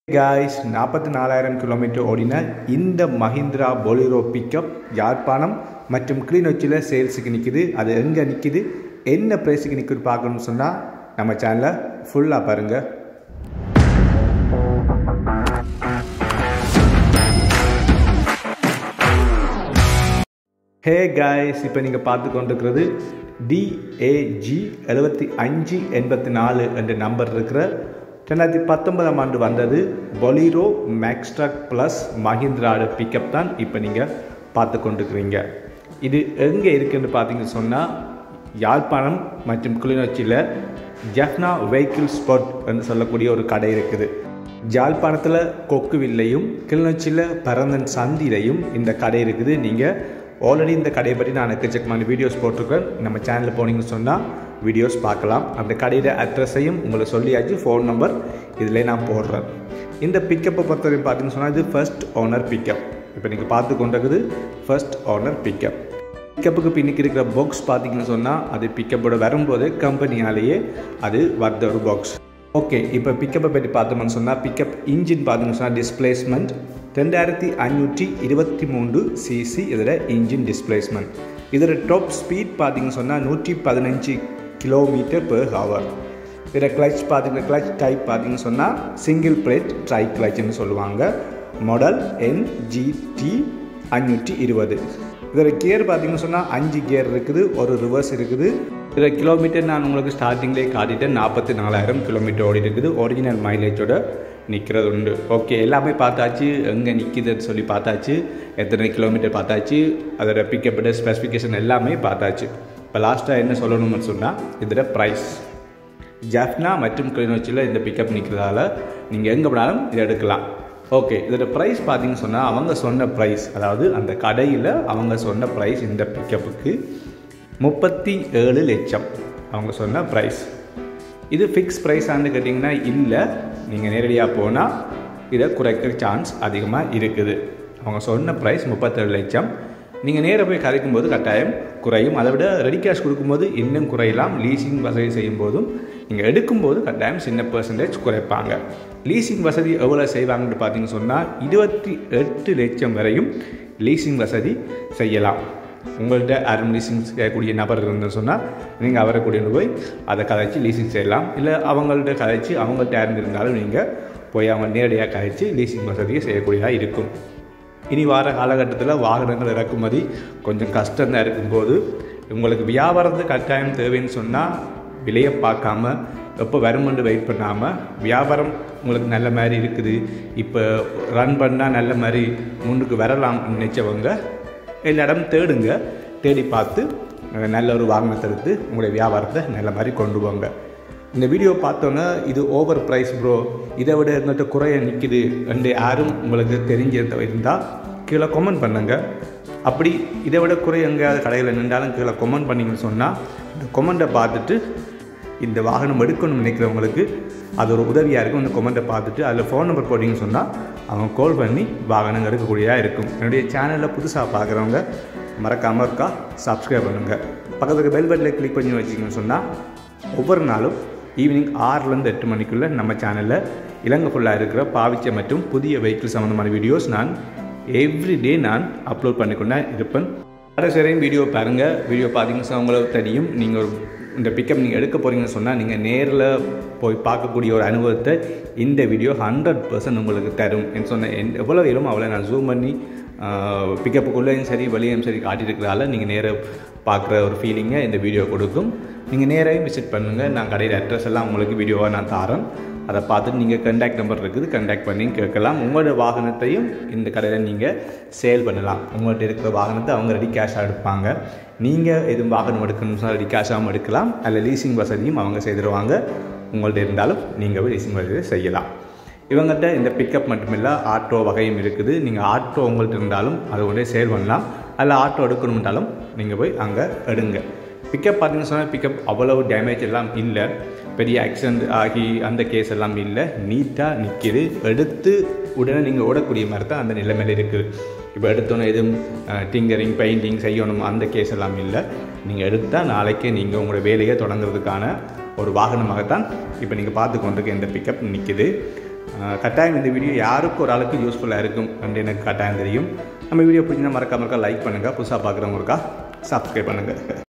guys நாற்பத்தி நாலாயிரம் kilometre ஓடின இந்த மஹிந்திரா பொலிரோ பிக்கப் யாழ்ப்பாணம் மற்றும் கிளிநொச்சியில் சேல்ஸுக்கு நிற்கிது அது எங்கே நிற்கிது என்ன ப்ரைஸுக்கு நிற்குது பார்க்கணும்னு சொன்னால் நம்ம சேனலை ஃபுல்லாக பாருங்கள் ஹே காய்ஸ் இப்போ நீங்கள் பார்த்து கொண்டிருக்கிறது டிஏஜி எழுபத்தி அஞ்சு எண்பத்தி நாலு என்ற நம்பர் இருக்கிற ரெண்டாயிரத்தி பத்தொன்பதாம் ஆண்டு வந்தது பொலீரோ மேக்ஸ்ட்ரக் ப்ளஸ் மஹிந்திராட பிக்கப் தான் இப்போ நீங்கள் பார்த்து கொண்டிருக்கிறீங்க இது எங்கே இருக்குன்னு பார்த்தீங்கன்னு சொன்னால் யாழ்ப்பாணம் மற்றும் கிளிநொச்சியில் ஜஃப்னா வெஹிக்கிள் ஸ்பாட் என்று சொல்லக்கூடிய ஒரு கடை இருக்குது ஜாழ்ப்பாணத்தில் கொக்குவில்லையும் கிளிநொச்சியில் பரந்தன் சந்திலையும் இந்த கடை இருக்குது நீங்கள் ஆல்ரெடி இந்த கடையை பற்றி நான் எக்கச்சக்கமான வீடியோஸ் போட்டிருக்கேன் நம்ம சேனலில் போனீங்கன்னு சொன்னால் வீடியோஸ் பார்க்கலாம் அந்த கடையோட அட்ரஸையும் உங்களுக்கு சொல்லியாச்சு ஃபோன் நம்பர் இதில் நான் போடுறேன் இந்த பிக்கப்பை பொறுத்தவரைக்கும் பார்த்தீங்கன்னு சொன்னால் இது ஃபர்ஸ்ட் ஓனர் பிக்கப் இப்போ நீங்கள் பார்த்து கொண்டிருக்குது ஃபர்ஸ்ட் ஓனர் பிக்கப் பிக்கப்புக்கு பின்னுக்கு இருக்கிற பாக்ஸ் பார்த்தீங்கன்னு சொன்னால் அது பிக்கப்போட வரும்போது கம்பெனியாலேயே அது வந்த ஒரு பாக்ஸ் ஓகே இப்போ பிக்கப்பை பற்றி பார்த்தோம்னு சொன்னால் பிக்கப் இன்ஜின் பார்த்தீங்கன்னு சொன்னால் டிஸ்பிளேஸ்மெண்ட் ரெண்டாயிரத்தி ஐநூற்றி இருபத்தி மூன்று சிசி இதில் இன்ஜின் டிஸ்பிளேஸ்மெண்ட் இதோட டாப் ஸ்பீட் பார்த்தீங்கன்னு சொன்னால் நூற்றி பதினஞ்சு கிலோமீட்டர் பெர் ஹவர் இதில் கிளச் பார்த்தீங்கன்னா கிளச் டைப் பார்த்தீங்கன்னு சொன்னால் சிங்கிள் பிளேட் ட்ரை கிளச்னு சொல்லுவாங்க மாடல் என்ஜிடி அஞ்சூற்றி இருபது இதில் கியர் பார்த்தீங்கன்னு சொன்னால் அஞ்சு கியர் இருக்குது ஒரு ரிவர்ஸ் இருக்குது இதில் கிலோமீட்டர் நான் உங்களுக்கு ஸ்டார்டிங்லேயே காட்டிட்டேன் நாற்பத்தி நாலாயிரம் கிலோமீட்டர் ஓடி இருக்குது ஒரிஜினல் மைலேஜோட நிற்கிறது உண்டு ஓகே எல்லாமே பார்த்தாச்சு எங்கே நிற்கிதுன்னு சொல்லி பார்த்தாச்சு எத்தனை கிலோமீட்டர் பார்த்தாச்சு அதோட பிக்கப்பட்ட ஸ்பெசிஃபிகேஷன் எல்லாமே பார்த்தாச்சு இப்போ லாஸ்ட்டாக என்ன சொல்லணும்னு சொன்னால் இதோட ப்ரைஸ் ஜஃப்னா மற்றும் கிளிநொச்சியில் இந்த பிக்கப் நிற்கிறதால நீங்கள் எங்கே போனாலும் இதை எடுக்கலாம் ஓகே இதோட ப்ரைஸ் பார்த்தீங்கன்னு சொன்னால் அவங்க சொன்ன ப்ரைஸ் அதாவது அந்த கடையில் அவங்க சொன்ன ப்ரைஸ் இந்த பிக்கப்புக்கு முப்பத்தி ஏழு லட்சம் அவங்க சொன்ன ப்ரைஸ் இது ஃபிக்ஸ் ப்ரைஸான்னு கேட்டிங்கன்னா இல்லை நீங்கள் நேரடியாக போனால் இதை குறைக்கிற சான்ஸ் அதிகமாக இருக்குது அவங்க சொன்ன ப்ரைஸ் முப்பத்தேழு லட்சம் நீங்கள் நேராக போய் கதைக்கும் போது கட்டாயம் குறையும் அதை விட ரெடி கேஷ் கொடுக்கும்போது இன்னும் குறையலாம் லீசிங் வசதி செய்யும் போதும் நீங்கள் எடுக்கும்போது கட்டாயம் சின்ன பர்சன்டேஜ் குறைப்பாங்க லீசிங் வசதி எவ்வளோ செய்வாங்கன்னு பார்த்தீங்கன்னு சொன்னால் இருபத்தி எட்டு லட்சம் வரையும் லீசிங் வசதி செய்யலாம் உங்கள்கிட்ட யாரும் லீசிங் செய்யக்கூடிய நபர் இருந்துன்னு சொன்னால் நீங்கள் அவரை கூட்டிகிட்டு போய் அதை கதைச்சி லீசிங் செய்யலாம் இல்லை அவங்கள்ட்ட கதைச்சி அவங்கள்ட்ட யாரும் இருந்தாலும் நீங்கள் போய் அவங்க நேரடியாக கதைச்சி லீசிங் வசதியை செய்யக்கூடியதாக இருக்கும் இனி வார காலகட்டத்தில் வாகனங்கள் இறக்குமதி கொஞ்சம் கஷ்டம்தான் இருக்கும்போது உங்களுக்கு வியாபாரத்துக்கு கட்டாயம் தேவைன்னு சொன்னால் விலையை பார்க்காம எப்போ வருமென்று வெயிட் பண்ணாமல் வியாபாரம் உங்களுக்கு நல்ல மாதிரி இருக்குது இப்போ ரன் பண்ணால் நல்ல மாதிரி முன்னுக்கு வரலாம் நினச்சவங்க எல்லா இடம் தேடுங்க தேடி பார்த்து நல்ல ஒரு வாகனத்தை எடுத்து உங்களுடைய வியாபாரத்தை நல்ல மாதிரி கொண்டு போங்க இந்த வீடியோ பார்த்தோன்னே இது ஓவர் ப்ரைஸ் ப்ரோ இதை விட எங்கிட்ட குறைய நிற்கிது ரெண்டு யாரும் உங்களுக்கு தெரிஞ்சிருந்த இருந்தால் கீழே கமெண்ட் பண்ணுங்கள் அப்படி இதை விட குறை எங்கேயாவது கடையில் நின்றாலும் கீழே கமெண்ட் பண்ணிங்கன்னு சொன்னால் இந்த கொமெண்ட்டை பார்த்துட்டு இந்த வாகனம் எடுக்கணும்னு நினைக்கிறவங்களுக்கு அது ஒரு உதவியாக இருக்கும் இந்த கொமெண்ட்டை பார்த்துட்டு அதில் ஃபோன் நம்பர் போட்டிங்கன்னு சொன்னால் அவங்க கால் பண்ணி வாகனம் எடுக்கக்கூடியதாக இருக்கும் என்னுடைய சேனலில் புதுசாக பார்க்குறவங்க மறக்காமல் இருக்கா சப்ஸ்கிரைப் பண்ணுங்கள் பக்கத்துக்கு பெல் பட்டனை கிளிக் பண்ணி வச்சிங்கன்னு சொன்னால் ஒவ்வொரு நாளும் ஈவினிங் ஆறுலேருந்து எட்டு மணிக்குள்ளே நம்ம சேனலில் இலங்கை ஃபுல்லாக இருக்கிற பாவிச்ச மற்றும் புதிய வெஹிக்கிள் சம்மந்தமான வீடியோஸ் நான் எவ்ரிடே நான் அப்லோட் பண்ணிக்கொண்டே இருப்பேன் கடைசிவரையும் வீடியோ பாருங்கள் வீடியோ பார்த்தீங்கன்னா உங்களுக்கு தெரியும் நீங்கள் ஒரு இந்த பிக்கப் நீங்கள் எடுக்க போகிறீங்கன்னு சொன்னால் நீங்கள் நேரில் போய் பார்க்கக்கூடிய ஒரு அனுபவத்தை இந்த வீடியோ ஹண்ட்ரட் பர்சன்ட் உங்களுக்கு தரும் என்று சொன்ன எவ்வளோ வேணும் அவ்வளோ நான் ஜூம் பண்ணி பிக்கப்புக்குள்ளேயும் சரி வெளியும் சரி காட்டியிருக்கிறதால நீங்கள் நேராக பார்க்குற ஒரு ஃபீலிங்கை இந்த வீடியோ கொடுக்கும் நீங்கள் நேராக விசிட் பண்ணுங்கள் நான் கடையில் அட்ரஸ் எல்லாம் உங்களுக்கு வீடியோவாக நான் தாரேன் அதை பார்த்துட்டு நீங்கள் கண்டாக்ட் நம்பர் இருக்குது கண்டாக்ட் பண்ணி கேட்கலாம் உங்களோட வாகனத்தையும் இந்த கடையில் நீங்கள் சேல் பண்ணலாம் உங்கள்கிட்ட இருக்கிற வாகனத்தை அவங்க ரெடி கேஷாக எடுப்பாங்க நீங்கள் எதுவும் வாகனம் எடுக்கணும்னு ரெடி கேஷாகவும் எடுக்கலாம் அதில் லீசிங் வசதியும் அவங்க செய்திருவாங்க உங்கள்கிட்ட இருந்தாலும் நீங்கள் போய் லீசிங் வசதி செய்யலாம் இவங்ககிட்ட இந்த பிக்கப் மட்டுமில்லை ஆட்டோ வகையும் இருக்குது நீங்கள் ஆட்டோ உங்கள்கிட்ட இருந்தாலும் அதை உடனே சேல் பண்ணலாம் அதில் ஆட்டோ எடுக்கணும்னாலும் நீங்கள் போய் அங்கே எடுங்க பிக்கப் பார்த்தீங்கன்னு சொன்னால் பிக்கப் அவ்வளவு டேமேஜ் எல்லாம் இல்லை பெரிய ஆக்சிடென்ட் ஆகி அந்த கேஸ் எல்லாம் இல்லை நீட்டாக நிற்கிது எடுத்து உடனே நீங்கள் ஓடக்கூடிய மாதிரி தான் அந்த நிலைமையில் இருக்குது இப்போ எடுத்தோன்னே எதுவும் டிங்கரிங் பெயிண்டிங் செய்யணும் அந்த கேஸ் எல்லாம் இல்லை நீங்கள் எடுத்தால் நாளைக்கே நீங்கள் உங்களோட வேலையை தொடங்குறதுக்கான ஒரு வாகனமாகத்தான் இப்போ நீங்கள் பார்த்து கொண்டிருக்க இந்த பிக்கப் நிற்கிது அஹ், கட்டாயம் இந்த வீடியோ யாருக்கு ஒரு ஆளுக்கு யூஸ்ஃபுல்லாக இருக்கும் அப்படின்னு எனக்கு கட்டாயம் தெரியும் நம்ம வீடியோ பிடிச்சினா மறக்காம இருக்கா லைக் பண்ணுங்கள் புதுசாக பார்க்குறவங்க இருக்கா சப்ஸ்கிரைப் பண்ணுங்கள்